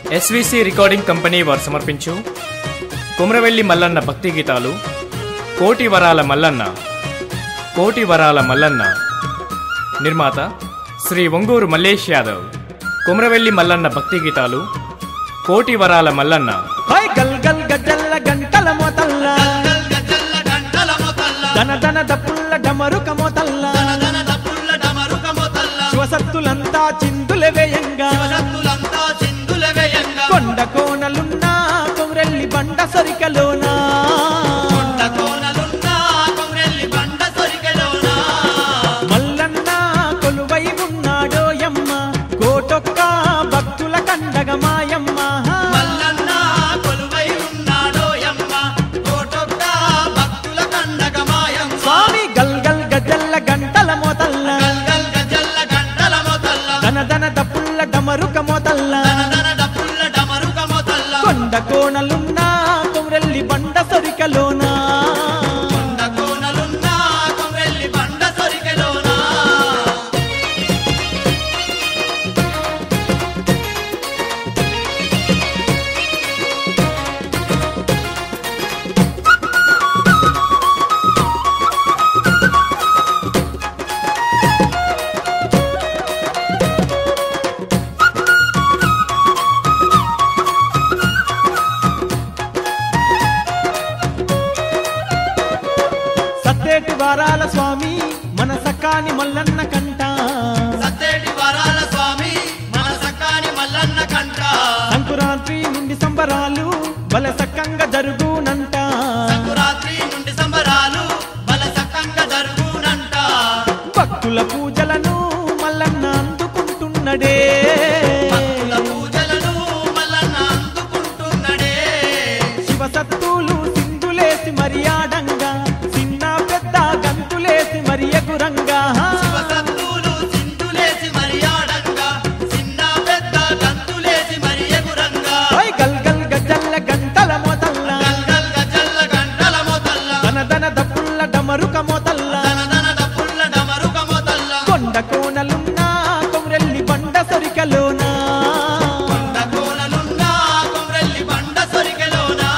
SVC recording company వారు సమర్పించు కుమ్రవెల్లి మల్లన్న భక్తి గీతాలు కోటి వరాల మల్లన్న కోటి వరాల మల్లన్న నిర్మాత శ్రీ ఒంగూరు మల్లేష్ యాదవ్ కుమ్రవెల్లి మల్లన్న భక్తి గీతాలు కోటి వరాల మల్లన్న హోయ్ గల్ గల్ గజల్ల గంటల మోతల్ల దన దన దప్పుల్ల డమరుక మోతల్ల శివసత్తులంతా చిందుల వేయంగా కొండ కోనలున్న కొమరెల్లి బండ సరికలోనా మల్లన్న కొలువై ఉన్నాడో యమ్మ కోటొక్క భక్తుల కండగ మాయమ్మ స్వామి గల్ గల్ గజల్ల గంటల మోతల్ల దన దన దప్పుల్ల డమరుక మోతల్ల కొండ కోనలున్న కొమరెల్లి బండ సరికలోనా సత్తేటి వారాల స్వామి మన సకాని మల్లన్న కంట సత్తేటి వరాల స్వామి మన సక్కాని మల్లన్న కంట సంకురాత్రి నుండి సంబరాలు బల సక్కంగా జరుగునంట సంకురాత్రి నుండి సంబరాలు బల సక్కంగా జరుగునంట భక్తుల పూజలను మల్లన్న అందుకుంటున్నడే భక్తుల పూజలను మల్లన్న అందుకుంటున్నడే శివసత్తులు సింధులేసి మర్యాడంగా చిన్న పెద్ద గంతులేసి మరి ఎగురంగా శివసత్తులు సింధులేసి మర్యాడంగా చిన్న పెద్ద గంతులేసి మరి ఎగురంగా ఓయ్ గల్ గల్ గజల్ల గంటల మోతల్ల గల్గల్ గజల్ల గంటల మొదల్ల దన దన దప్పుల్ల డమరుక మోతల్ల దన దన దప్పుల్ల డమరుక మొదల్ల కొండ కోనలున్న కొమరెల్లి బండ సరికలోనా కొండ కోనలున్నా కొమ్రెల్లి బండ సొరికెలోనా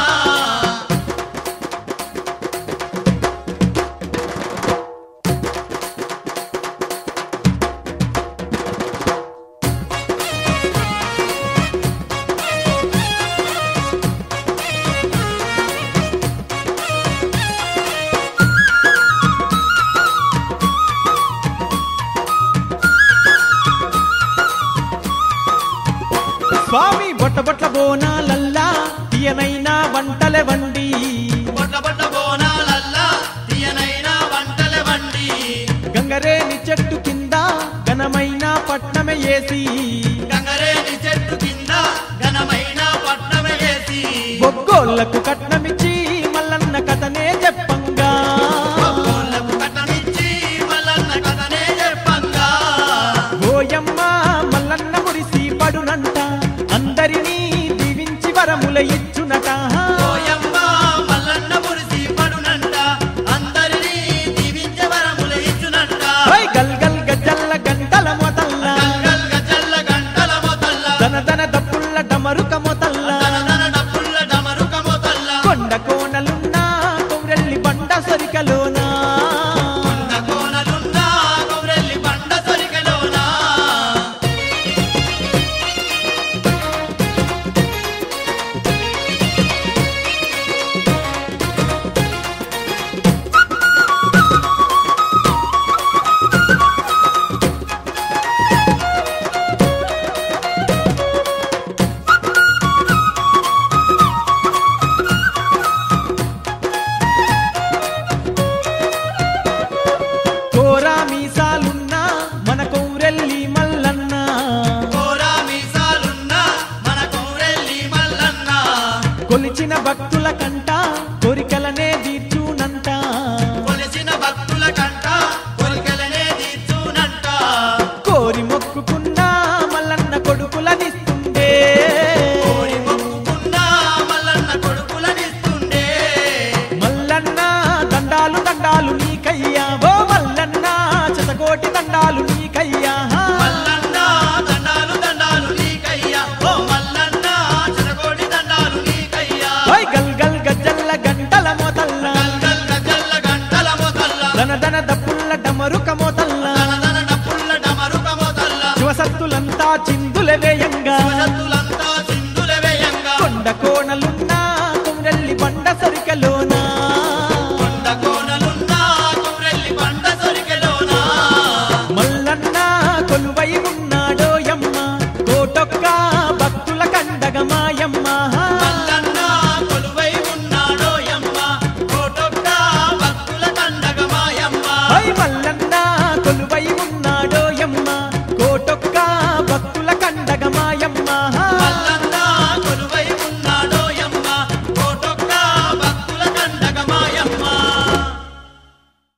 స్వామి బొట్ట బొట్ల బోనాలల్లా తీయనైనా వంటలే వండి బొట్ల బొట్ల బోనాలల్లా తీయనైన వంటల వండి గంగరేని చెట్టు కింద ఘనమైన పట్నమే ఏసి గంగరేని చెట్టు కింద ఘనమైన పట్నమే వేసి బొగ్గోళ్లకు కట్నమిచ్చి మల్లన్న కథనే చెప్పంగా కోళ్ళకు కట్టనిచ్చి మల్లన్న కథనే చెప్పంగా ఓయమ్మ మల్లన్న మురిసి పడునంట అందరినీ దీవించి వరముల ఇచ్చునట ఓయమ్మ మల్లన్న మురిసి పడునంట అందరినీ దీవించే వరములు ఇచ్చునంట ఓయ్ గల్ గల్ గజల్ల గంటల మొతల్ల గల్గల్ గజల్ల గంటల మొదల్ల దన దన దప్పుల్ల డమరుక మొతల్ల దన దన డప్పుల్ల డమరుక మొదల్ల కొండ కోనలున్న కొమరెల్లి బండ సరికలోనా కొండ కోనలున్నా కొమ్రెల్లి బండ సొరికెలోనా కోరా